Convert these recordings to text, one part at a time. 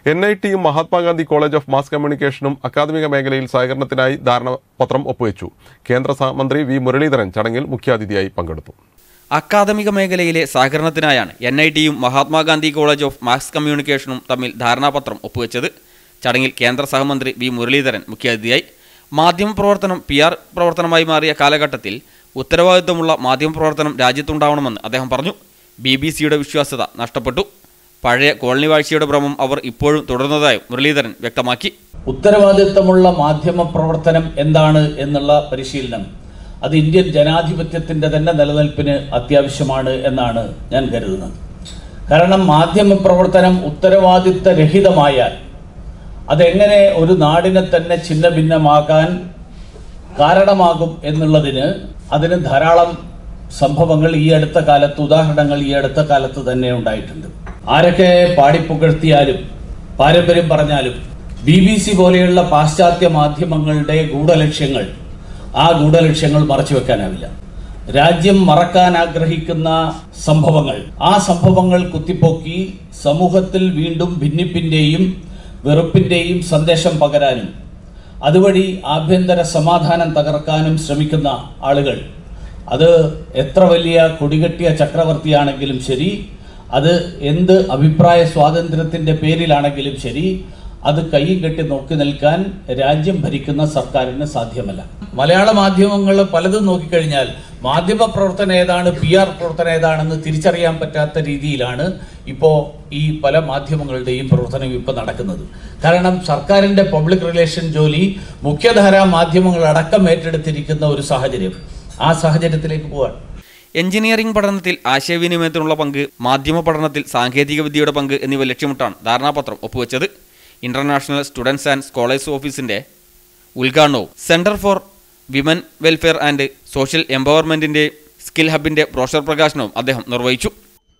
N I ടിയും Mahatma Gandhi college of mass കമ്മ്യൂണിക്കേഷനും അക്കാദമിക മേഖലയിൽ സഹകരണത്തിനായി ധാരണാപത്രം ഒപ്പുവെച്ചു കേന്ദ്ര സഹമന്ത്രി വി മുരളീധരൻ ചടങ്ങിൽ മുഖ്യാതിഥിയായി പങ്കെടുത്തു അക്കാദമിക മേഖലയിലെ സഹകരണത്തിനായാണ് എൻ ഐ ടിയും മഹാത്മാഗാന്ധി കോളേജ് ഓഫ് മാസ് കമ്മ്യൂണിക്കേഷനും തമ്മിൽ ധാരണാപത്രം ഒപ്പുവെച്ചത് ചടങ്ങിൽ കേന്ദ്ര സഹമന്ത്രി വി മുരളീധരൻ മുഖ്യാതിഥിയായി മാധ്യമപ്രവർത്തനം പി ആർ പ്രവർത്തനമായി മാറിയ കാലഘട്ടത്തിൽ ഉത്തരവാദിത്വമുള്ള മാധ്യമപ്രവർത്തനം രാജ്യത്തുണ്ടാവണമെന്ന് അദ്ദേഹം പറഞ്ഞു ബി ബി സിയുടെ വിശ്വാസ്യത നഷ്ടപ്പെട്ടു പഴയ കോളനി വാഴ്ചയുടെ ഭ്രമം അവർ ഇപ്പോഴും തുടർന്നതായും മുരളീധരൻ വ്യക്തമാക്കി ഉത്തരവാദിത്തമുള്ള മാധ്യമ പ്രവർത്തനം എന്താണ് എന്നുള്ള പരിശീലനം അത് ഇന്ത്യൻ ജനാധിപത്യത്തിന്റെ തന്നെ നിലനിൽപ്പിന് അത്യാവശ്യമാണ് എന്നാണ് ഞാൻ കരുതുന്നത് കാരണം മാധ്യമ പ്രവർത്തനം ഉത്തരവാദിത്തരഹിതമായാൽ അതെങ്ങനെ ഒരു നാടിനെ തന്നെ ഛിന്ന ഭിന്നമാക്കാൻ കാരണമാകും എന്നുള്ളതിന് അതിന് ധാരാളം സംഭവങ്ങൾ ഈ അടുത്ത കാലത്ത് ഉദാഹരണങ്ങൾ ഈ അടുത്ത കാലത്ത് തന്നെ ഉണ്ടായിട്ടുണ്ട് ആരൊക്കെ പാടിപ്പുകഴ്ത്തിയാലും പാരമ്പര്യം പറഞ്ഞാലും ബി ബി സി പോലെയുള്ള പാശ്ചാത്യ മാധ്യമങ്ങളുടെ ഗൂഢലക്ഷ്യങ്ങൾ ആ ഗൂഢലക്ഷ്യങ്ങൾ മറച്ചു വെക്കാനാവില്ല രാജ്യം മറക്കാൻ ആഗ്രഹിക്കുന്ന സംഭവങ്ങൾ ആ സംഭവങ്ങൾ കുത്തിപ്പൊക്കി സമൂഹത്തിൽ വീണ്ടും ഭിന്നിപ്പിന്റെയും വെറുപ്പിന്റെയും സന്ദേശം പകരാനും അതുവഴി ആഭ്യന്തര സമാധാനം തകർക്കാനും ശ്രമിക്കുന്ന ആളുകൾ അത് എത്ര വലിയ കൊടികെട്ടിയ ചക്രവർത്തിയാണെങ്കിലും ശരി അത് എന്ത് അഭിപ്രായ സ്വാതന്ത്ര്യത്തിന്റെ പേരിലാണെങ്കിലും ശരി അത് കൈയും കെട്ടി നോക്കി നിൽക്കാൻ രാജ്യം ഭരിക്കുന്ന സർക്കാരിന് സാധ്യമല്ല മലയാള മാധ്യമങ്ങൾ പലതും നോക്കിക്കഴിഞ്ഞാൽ മാധ്യമ പ്രവർത്തനം ഏതാണ് പി ആർ പ്രവർത്തനം ഏതാണെന്ന് തിരിച്ചറിയാൻ പറ്റാത്ത രീതിയിലാണ് ഇപ്പോൾ ഈ പല മാധ്യമങ്ങളുടെയും പ്രവർത്തനം ഇപ്പോൾ നടക്കുന്നത് കാരണം സർക്കാരിന്റെ പബ്ലിക് റിലേഷൻ ജോലി മുഖ്യധാരാ മാധ്യമങ്ങൾ അടക്കം ഏറ്റെടുത്തിരിക്കുന്ന ഒരു സാഹചര്യം ആ സാഹചര്യത്തിലേക്ക് പോവാണ് എഞ്ചിനീയറിംഗ് പഠനത്തിൽ ആശയവിനിമയത്തിനുള്ള പങ്ക് മാധ്യമ പഠനത്തിൽ സാങ്കേതികവിദ്യയുടെ പങ്ക് എന്നിവ ലക്ഷ്യമിട്ടാണ് ധാരണാപത്രം ഒപ്പുവെച്ചത് ഇന്റർനാഷണൽ സ്റ്റുഡൻസ് ആൻഡ് സ്കോളേഴ്സ് ഓഫീസിന്റെ ഉദ്ഘാടനവും centre for women welfare and social എംപവർമെന്റിന്റെ സ്കിൽ ഹബിന്റെ ബ്രോഷർ പ്രകാശനവും അദ്ദേഹം നിർവഹിച്ചു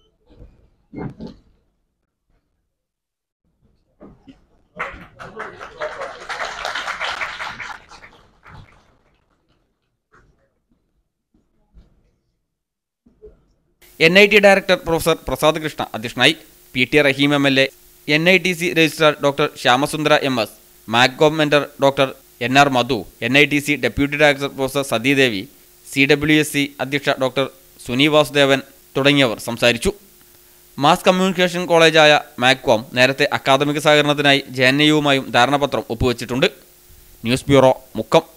N I T director professor Prasad Krishna അധ്യക്ഷനായി P T Rahim M L A N I T C registrar doctor Shyamasundara M S Magcom mentor doctor N R Madhu N I T C deputy director professor Sathidevi C W S C അധ്യക്ഷ doctor Suni Vasudevan തുടങ്ങിയവർ സംസാരിച്ചു mass communication കോളേജായ മാക്കോം നേരത്തെ അക്കാദമിക സഹകരണത്തിനായി J N യുവുമായും ധാരണാപത്രം ഒപ്പുവെച്ചിട്ടുണ്ട് news bureau Mukkam